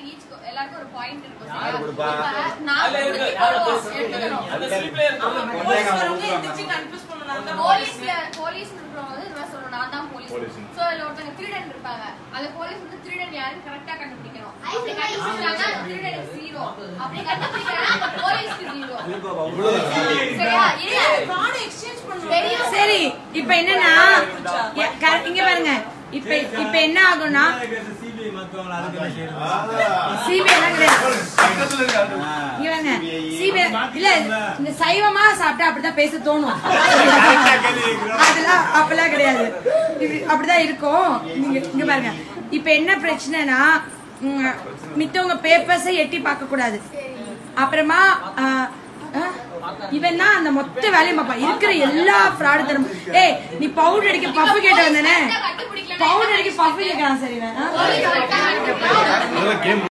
Each எல்லாருக்கும் ஒரு point இருக்கும் யாரு சரியா? கொடுப்பா? இப்ப நான் அதுல இருக்கு. கொடுத்து யாரு போடுவோம், பேசுறது? எடுத்துக்கணும். அந்த ஸ்லிப்ல இருக்கு போலீஸ் வரவங்க எந்திரிச்சு confuse பண்ணுனாங்க. போலீஸ்ல போலீஸ் இருக்கிறவங்க வந்து இந்த மாதிரி சொல்லணும் நான் தான் போலீஸ் போலீஸ். சோ இதுல ஒருத்தங்க திருடன் இருப்பாங்க அந்த போலீஸ் வந்து திருடன் யாருன்னு கரெக்டா கண்டுபிடிக்கணும் அப்படி கண்டுபிடிச்சாங்கன்னா அந்த திருடனுக்கு ஜீரோ அப்படி கண்டுபிடிக்கலன்னா அந்த போலீஸ்க்கு ஜீரோ சரியா இல்ல Card exchange பண்ணுவாங்க. தெரியும் சரி இப்ப என்னன்னா எ- க- இங்க பாருங்க இப்ப இப்ப என்ன ஆகும்னா சிபிஐ மத்தவங்க அதுக்கு என்ன செய்யறது சிபிஐ எல்லாம் கிடையாது பக்கத்துல இருக்காது இங்க பாருங்க சிபிஐ இல்ல இந்த சைவமா சாப்பிட்டா அப்படிதான் பேச தோணும் அதெல்லாம் அப்பெல்லாம் கிடையாது இப்படி- அப்படிதான் இருக்கும் நீங்க இங்க பாருங்க இப்ப என்ன பிரச்சனைனா ம், மித்தவங்க பேப்பர்ஸை எட்டி பார்க்க கூடாது அப்புறமா ஆ, ஆ, இவன் தான் அந்த மொத்த வேலையும் பார்ப்பான் இருக்கிற எல்லா ஃப்ராடு தரும் ஏய் நீ பவுடர் அடிக்க பஃப் கேட்ட வந்தானே கண்டுபிடிக்கலன்னா பவுடர் அடிக்க பஃப் கேட்கறான் சரி இவன், ஆ? போலீஸ் கரெக்டா கண்டுபிடிக்கணும் கேம்